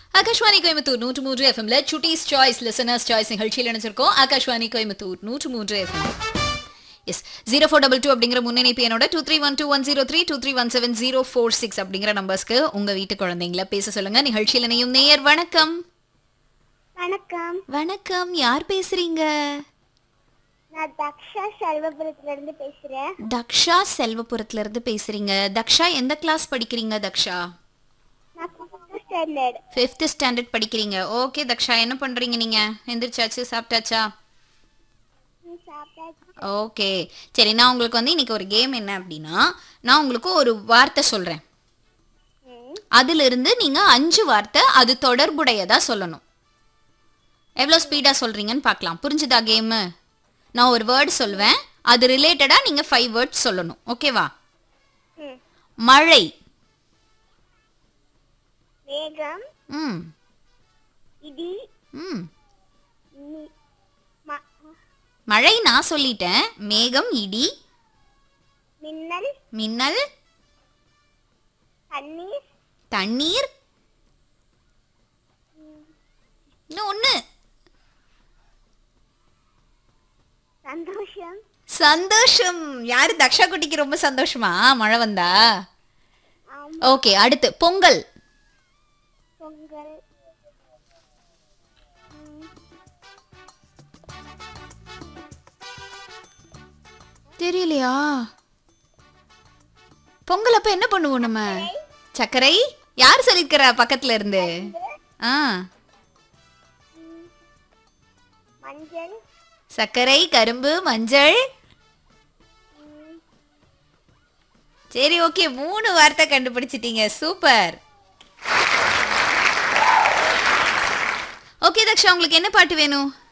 ஆகாஷ்வாணி கோயம்புத்தூர் நூற்று மூன்று எஃப்எம்ல சுட்டீஸ் சாய்ஸ் லிசனர்ஸ் சாய்ஸ் நிகழ்ச்சியில் நினைச்சிருக்கோம் ஆகாஷ்வாணி கோயம்புத்தூர் நூற்று மூன்று FM S zero four double two அப்படிங்கிற முன்னணிப்பு என்னோட two three one two one zero three two three one seven zero four six அப்படிங்கிற நம்பர்ஸ்க்கு உங்க வீட்டு குழந்தைங்கள பேச சொல்லுங்க நிகழ்ச்சியில் இணையும் நேயர் வணக்கம் வணக்கம் வணக்கம் யார் பேசுறீங்க நான் தக்ஷா செல்வபுரத்துல இருந்து பேசுறேன் தக்ஷா செல்வபுரத்துல இருந்து பேசுறீங்க தக்ஷா எந்த கிளாஸ் படிக்கிறீங்க தக்ஷா நான் ஃபிஃப்த் ஸ்டாண்டர்ட் ஃபிஃப்த் ஸ்டாண்டர்ட் படிக்கிறீங்க ஓகே தக்ஷா என்ன பண்றீங்க நீங்க எந்திரிச்சாச்சு சாப்பிட்டாச்சா சாப்பிட்டாச்சு ஓகே சரி நான் உங்களுக்கு வந்து இன்னைக்கு ஒரு கேம் என்ன அப்படின்னா நான் உங்களுக்கு ஒரு வார்த்தை சொல்றேன் ம், அதிலிருந்து நீங்க அஞ்சு வார்த்தை அது தொடர்புடையதா சொல்லணும் எவ்வளோ ஸ்பீடா சொல்றீங்கன்னு பார்க்கலாம் புரிஞ்சுதா கேமு நான் ஒரு வேர்டு சொல்வேன் அது ரிலேட்டடா நீங்க ஃபைவ் வேர்ட்ஸ் சொல்லணும் ஓகேவா ம். மழை மேகம் ம் இடி ம் மி- ம- மழை நான் சொல்லிட்டேன் மேகம் இடி மின்னல் மின்னல் தண்ணீர் தண்ணீர் இன்னும் ஒன்று சந்தோஷம் சந்தோஷம் யாரு தக்ஷா குட்டிக்கு ரொம்ப சந்தோஷமா மழை வந்தா ஆம், ஓகே அடுத்து பொங்கல் பொங்கல் ம், தெரியலையா பொங்கல் அப்ப என்ன பண்ணுவோம் நம்ம சர்க்கரை யார் சொல்லிருக்கிறா பக்கத்துல இருந்து ஆ மஞ்சள் சர்க்கரை கரும்பு மஞ்சள் ம், சரி ஓகே மூணு வார்த்தை கண்டுபிடிச்சிட்டீங்க சூப்பர் ஓகே தக்ஷா உங்களுக்கு என்ன பாட்டு வேணும்